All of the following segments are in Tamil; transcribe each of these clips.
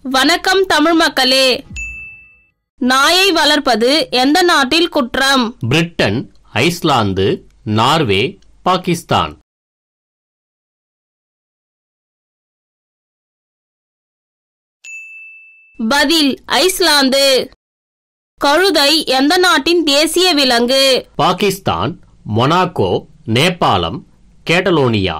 வணக்கம் தமிழ் மக்களே நாயை வளர்ப்பது எந்த நாட்டில் குற்றம் பிரிட்டன் ஐஸ்லாந்து நார்வே பாகிஸ்தான் பதில் ஐஸ்லாந்து கழுதை எந்த நாட்டின் தேசிய விலங்கு பாகிஸ்தான் மொனாக்கோ நேபாளம் கேட்டலோனியா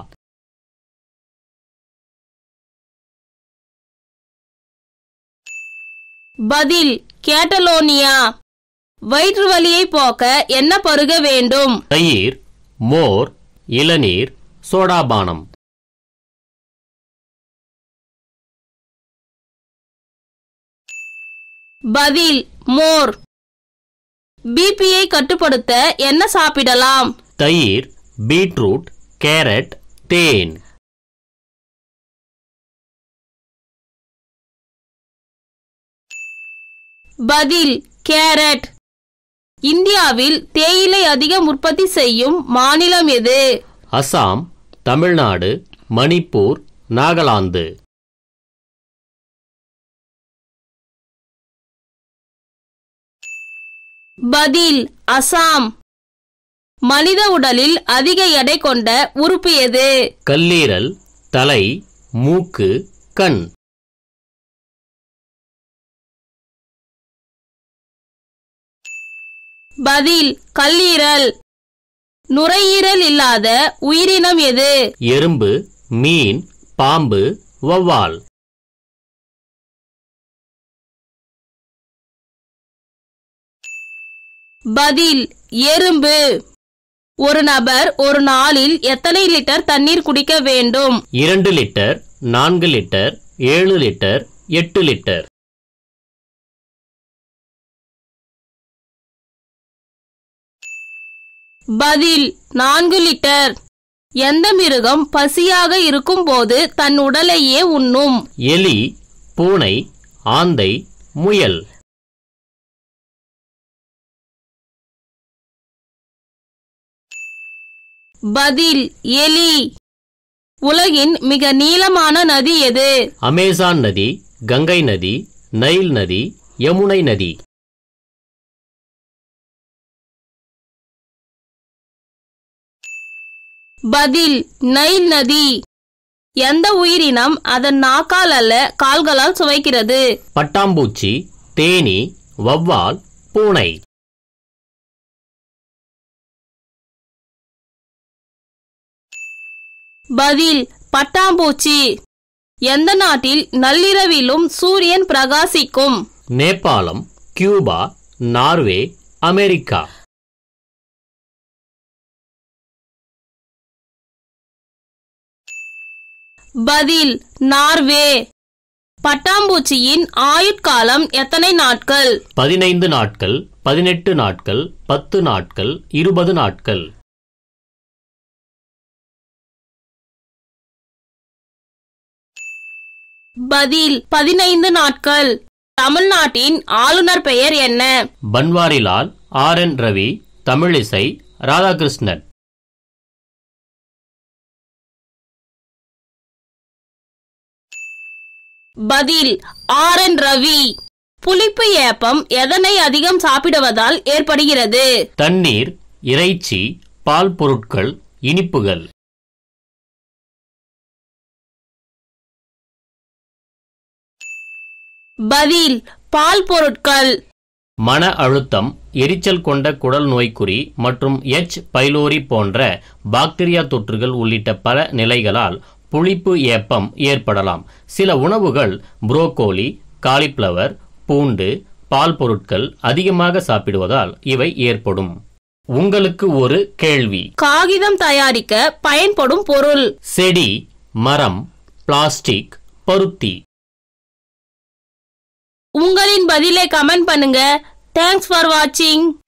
பதில் கேட்டலோனியா வயிற்று வலியை போக்க என்ன பருக வேண்டும் தயிர் மோர் இளநீர் சோடாபானம் பதில் மோர் பிபியை கட்டுப்படுத்த என்ன சாப்பிடலாம் தயிர் பீட்ரூட் கேரட் தேன் பதில் கேரட் இந்தியாவில் தேயிலை அதிகம் உற்பத்தி செய்யும் மாநிலம் எது அசாம் தமிழ்நாடு மணிப்பூர் நாகாலாந்து பதில் அசாம் மனித உடலில் அதிக எடை கொண்ட உறுப்பு எது கல்லீரல் தலை மூக்கு கண் பதில் கல்லீரல் நுரையீரல் இல்லாத உயிரினம் எது எறும்பு மீன் பாம்பு வௌவால் பதில் எறும்பு ஒரு நபர் ஒரு நாளில் எத்தனை லிட்டர் தண்ணீர் குடிக்க வேண்டும் இரண்டு லிட்டர் நான்கு லிட்டர் ஏழு லிட்டர் எட்டு லிட்டர் பதில் நான்கு லிட்டர் எந்த மிருகம் பசியாக இருக்கும்போது தன் உடலையே உண்ணும் எலி பூனை ஆந்தை முயல் பதில் எலி உலகின் மிக நீளமான நதி எது அமேசான் நதி கங்கை நதி நைல் நதி யமுனை நதி பதில் நைல் நதி எந்த உயிரினம் அதன் நாக்கால் அல்ல கால்களால் சுவைக்கிறது பட்டாம்பூச்சி தேனி வௌவால் பூனை பதில் பட்டாம்பூச்சி எந்த நாட்டில் நள்ளிரவிலும் சூரியன் பிரகாசிக்கும் நேபாளம் கியூபா நார்வே அமெரிக்கா பதில் நார்வே பட்டாம்பூச்சியின் ஆயுட்காலம் எத்தனை நாட்கள் பதினைந்து நாட்கள் பதினெட்டு நாட்கள் பத்து நாட்கள் இருபது நாட்கள் பதில் பதினைந்து நாட்கள் தமிழ்நாட்டின் ஆளுநர் பெயர் என்ன பன்வாரிலால் ஆர் என் ரவி தமிழிசை ராதாகிருஷ்ணன் பதில் ஆர் என் ரவி புளிப்பு ஏப்பம் எதனை அதிகம் சாப்பிடுவதால் ஏற்படுகிறது தண்ணீர் இறைச்சி பால் பொருட்கள் இனிப்புகள் பதில் பால் பொருட்கள் மன அழுத்தம் எரிச்சல் கொண்ட குடல் நோய்க்குறி மற்றும் எச் பைலோரி போன்ற பாக்டீரியா தொற்றுகள் உள்ளிட்ட பல நிலைகளால் புளிப்பு ஏப்பம் ஏற்படலாம் சில உணவுகள் புரோக்கோலி காலிஃப்ளவர் பூண்டு பால் பொருட்கள் அதிகமாக சாப்பிடுவதால் இவை ஏற்படும் உங்களுக்கு ஒரு கேள்வி காகிதம் தயாரிக்க பயன்படும் பொருள் செடி மரம் பிளாஸ்டிக் பருத்தி உங்களின் பதிலை கமெண்ட் பண்ணுங்க தேங்க்ஸ் ஃபார் வாட்சிங்